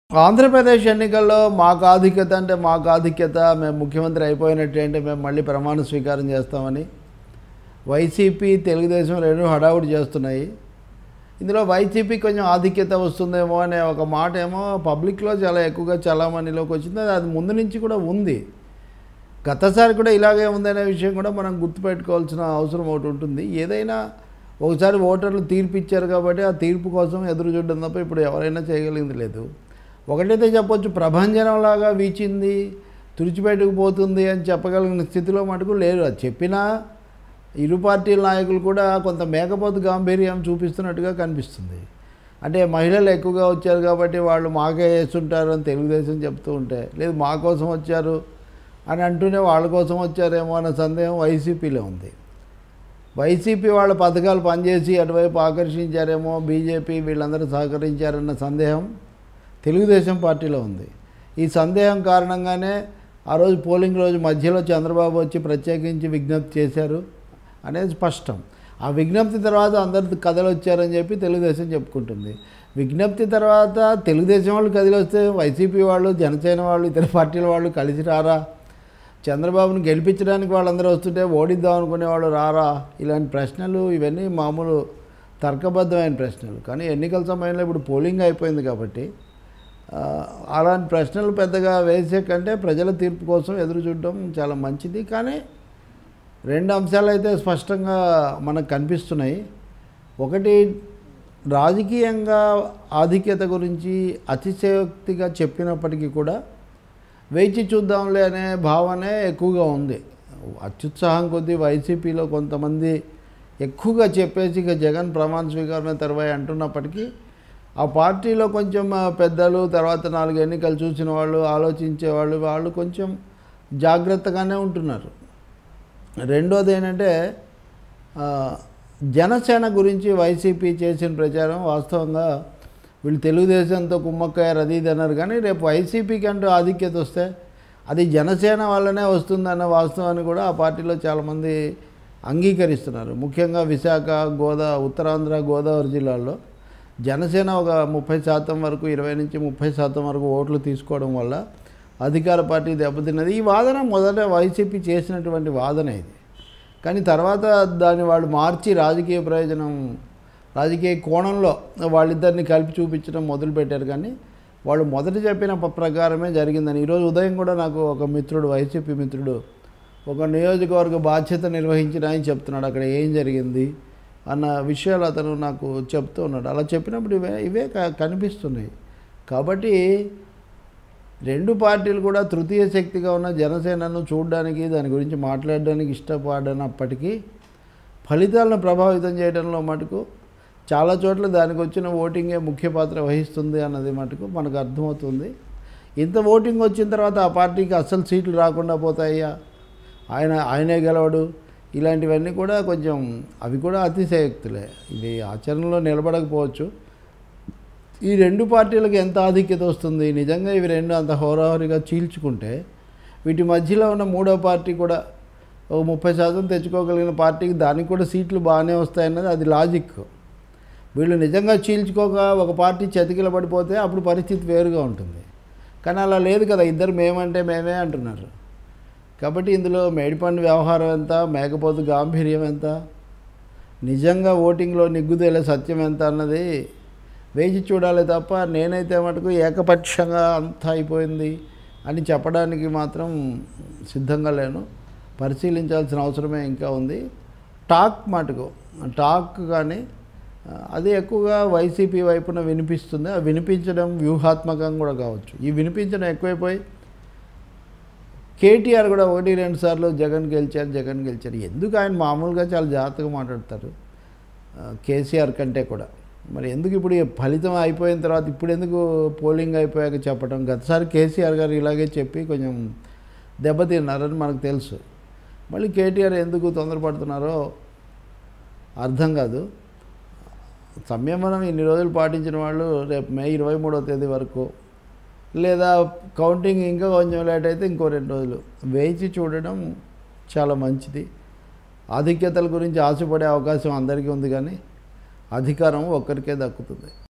ఆంధ్రప్రదేశ్ ఎన్నికల్లో మాకు ఆధిక్యత అంటే మాకు ఆధిక్యత మేము ముఖ్యమంత్రి అయిపోయినట్టు అంటే మేము మళ్ళీ ప్రమాణ స్వీకారం చేస్తామని వైసీపీ తెలుగుదేశం రెండు హడావుడి చేస్తున్నాయి ఇందులో వైసీపీ కొంచెం ఆధిక్యత వస్తుందేమో అనే ఒక మాట ఏమో పబ్లిక్లో చాలా ఎక్కువగా చలామణిలోకి వచ్చింది అది- అది ముందు నుంచి కూడా ఉంది గతసారి కూడా ఇలాగే ఉందనే విషయం కూడా మనం గుర్తుపెట్టుకోవాల్సిన అవసరం ఒకటి ఉంటుంది ఏదైనా ఒకసారి ఓటర్లు తీర్పు ఇచ్చారు కాబట్టి ఆ తీర్పు కోసం ఎదురు చూడడం తప్ప ఇప్పుడు ఎవరైనా చేయగలిగింది లేదు ఒకటైతే చెప్పొచ్చు ప్రభంజనంలాగా వీచింది తుడిచిపెట్టుకు పోతుంది అని చెప్పగలిగిన స్థితిలో మటుకు లేరు అది చెప్పినా ఇరు పార్టీల నాయకులు కూడా కొంత మేకపోతు గాంభీర్యం చూపిస్తున్నట్టుగా కనిపిస్తుంది అంటే మహిళలు ఎక్కువగా వచ్చారు కాబట్టి వాళ్ళు మాకే వేస్తుంటారు అని తెలుగుదేశం చెప్తూ ఉంటే లేదు మా కోసం వచ్చారు అని అంటూనే వాళ్ళ కోసం వచ్చారేమో అన్న సందేహం వైసీపీలో ఉంది వైసీపీ వాళ్ళ పథకాలు పనిచేసి అటువైపు ఆకర్షించారేమో బీజేపీ వీళ్ళందరూ సహకరించారన్న సందేహం తెలుగుదేశం పార్టీలో ఉంది ఈ సందేహం కారణంగానే ఆ రోజు పోలింగ్ రోజు మధ్యలో చంద్రబాబు వచ్చి ప్రత్యేకించి విజ్ఞప్తి చేశారు అనేది స్పష్టం ఆ విజ్ఞప్తి తర్వాత అందరు కథలు వచ్చారని చెప్పి తెలుగుదేశం చెప్పుకుంటుంది విజ్ఞప్తి తర్వాత తెలుగుదేశం వాళ్ళు కదిలి వస్తే వైసీపీ వాళ్ళు జనసేన వాళ్ళు ఇతర పార్టీల వాళ్ళు కలిసి రారా చంద్రబాబును గెలిపించడానికి వాళ్ళందరూ వస్తుంటే ఓడిద్దాం అనుకునే వాళ్ళు రారా ఇలాంటి ప్రశ్నలు ఇవన్నీ మామూలు తర్కబద్ధమైన ప్రశ్నలు కానీ ఎన్నికల సమయంలో ఇప్పుడు పోలింగ్ అయిపోయింది కాబట్టి ఆ, అలాంటి ప్రశ్నలు పెద్దగా వేసే కంటే ప్రజల తీర్పు కోసం ఎదురు చూడడం చాలా మంచిది కానీ రెండు అంశాలు అయితే స్పష్టంగా మనకు కనిపిస్తున్నాయి ఒకటి రాజకీయంగా ఆధిక్యత గురించి అతిశయోక్తిగా చెప్పినప్పటికీ కూడా వేచి చూద్దాంలే అనే భావనే ఎక్కువగా ఉంది అత్యుత్సాహం కొద్దీ వైసీపీలో కొంతమంది ఎక్కువగా చెప్పేసి ఇక జగన్ ప్రమాణ స్వీకారమే తర్వాయి అంటున్నప్పటికీ ఆ పార్టీలో కొంచెం ఆ, పెద్దలు తర్వాత నాలుగు ఎన్నికలు చూసిన వాళ్ళు ఆలోచించే వాళ్ళు వాళ్ళు కొంచెం జాగ్రత్తగానే ఉంటున్నారు రెండోది ఏంటంటే ఆ, జనసేన గురించి వైసీపీ చేసిన ప్రచారం వాస్తవంగా వీళ్ళు తెలుగుదేశంతో కుమ్మక్కయ్యారు అది ఇది అన్నారు కానీ రేపు వైసీపీకి అంటూ ఆధిక్యత వస్తే అది జనసేన వల్లనే వస్తుందన్న వాస్తవాన్ని కూడా ఆ పార్టీలో చాలామంది అంగీకరిస్తున్నారు ముఖ్యంగా విశాఖ గోదా ఉత్తరాంధ్ర గోదావరి జిల్లాల్లో జనసేన ఒక ముప్పై శాతం వరకు ఇరవై నుంచి ముప్పై శాతం వరకు ఓట్లు తీసుకోవడం వల్ల అధికార పార్టీ దెబ్బతిన్నది ఈ వాదన మొదట వైసీపీ చేసినటువంటి వాదన ఇది కానీ తర్వాత దాన్ని వాళ్ళు మార్చి రాజకీయ ప్రయోజనం రాజకీయ కోణంలో వాళ్ళిద్దరిని కలిపి చూపించడం మొదలుపెట్టారు కానీ వాళ్ళు మొదట చెప్పిన ప- ప్రకారమే జరిగిందని ఈరోజు ఉదయం కూడా నాకు ఒక మిత్రుడు వైసీపీ మిత్రుడు ఒక నియోజకవర్గ బాధ్యత నిర్వహించిన ఆయన చెప్తున్నాడు అక్కడ ఏం జరిగింది అన్న విషయాలు అతను నాకు చెప్తూ ఉన్నాడు అలా చెప్పినప్పుడు ఇవే ఇవే క- కనిపిస్తున్నాయి కాబట్టి రెండు పార్టీలు కూడా తృతీయ శక్తిగా ఉన్న జనసేనను చూడడానికి దాని గురించి మాట్లాడడానికి ఇష్టపడనప్పటికీ ఫలితాలను ప్రభావితం చేయడంలో మటుకు చాలా చోట్ల దానికి వచ్చిన ఓటింగే ముఖ్య పాత్ర వహిస్తుంది అన్నది మటుకు మనకు అర్థమవుతుంది ఇంత ఓటింగ్ వచ్చిన తర్వాత ఆ పార్టీకి అస్సలు సీట్లు రాకుండా పోతాయా ఆయన ఆయనే గెలవడు ఇలాంటివన్నీ కూడా కొంచెం అవి కూడా అతిశయోక్తులే ఇవి ఆచరణలో నిలబడకపోవచ్చు ఈ రెండు పార్టీలకు ఎంత ఆధిక్యత వస్తుంది నిజంగా ఇవి రెండు అంత హోరాహోరీగా చీల్చుకుంటే వీటి మధ్యలో ఉన్న మూడో పార్టీ కూడా ఒక ముప్పై శాతం తెచ్చుకోగలిగిన పార్టీకి దానికి కూడా సీట్లు బాగానే వస్తాయన్నది అది లాజిక్ వీళ్ళు నిజంగా చీల్చుకోక ఒక పార్టీ చతికిల పడిపోతే అప్పుడు పరిస్థితి వేరుగా ఉంటుంది కానీ అలా లేదు కదా ఇద్దరు మేమంటే మేమే అంటున్నారు కాబట్టి ఇందులో మేడిపండు వ్యవహారం ఎంత మేకపోతు గాంభీర్యం ఎంత నిజంగా ఓటింగ్లో నిగ్గుదేలే సత్యం ఎంత అన్నది వేచి చూడాలి తప్ప నేనైతే మటుకు ఏకపక్షంగా అంతా అయిపోయింది అని చెప్పడానికి మాత్రం సిద్ధంగా లేను పరిశీలించాల్సిన అవసరమే ఇంకా ఉంది టాక్ మటుకు టాక్ కానీ ఆ, అది ఎక్కువగా వైసీపీ వైపున వినిపిస్తుంది ఆ వినిపించడం వ్యూహాత్మకంగా కూడా కావచ్చు ఈ వినిపించడం ఎక్కువైపోయి కేటీఆర్ కూడా ఒకటి రెండు సార్లు జగన్ గెలిచారు జగన్ గెలిచారు ఎందుకు ఆయన మామూలుగా చాలా జాగ్రత్తగా మాట్లాడతారు ఆ, కేసీఆర్ కంటే కూడా మరి ఎందుకు ఇప్పుడు ఈ ఫలితం అయిపోయిన తర్వాత ఇప్పుడు ఎందుకు పోలింగ్ అయిపోయాక చెప్పడం గతసారి కేసీఆర్ గారు ఇలాగే చెప్పి కొంచెం దెబ్బతిన్నారని మనకు తెలుసు మళ్ళీ కేటీఆర్ ఎందుకు తొందరపడుతున్నారో అర్థం కాదు సంయమనం ఇన్ని రోజులు పాటించిన వాళ్ళు రేపు మే ఇరవై మూడవ తేదీ వరకు లేదా కౌంటింగ్ ఇంకా కొంచెం లేట్ అయితే ఇంకో రెండు రోజులు వేచి చూడడం చాలా మంచిది ఆధిక్యతల గురించి ఆశపడే అవకాశం అందరికీ ఉంది కానీ అధికారం ఒక్కరికే దక్కుతుంది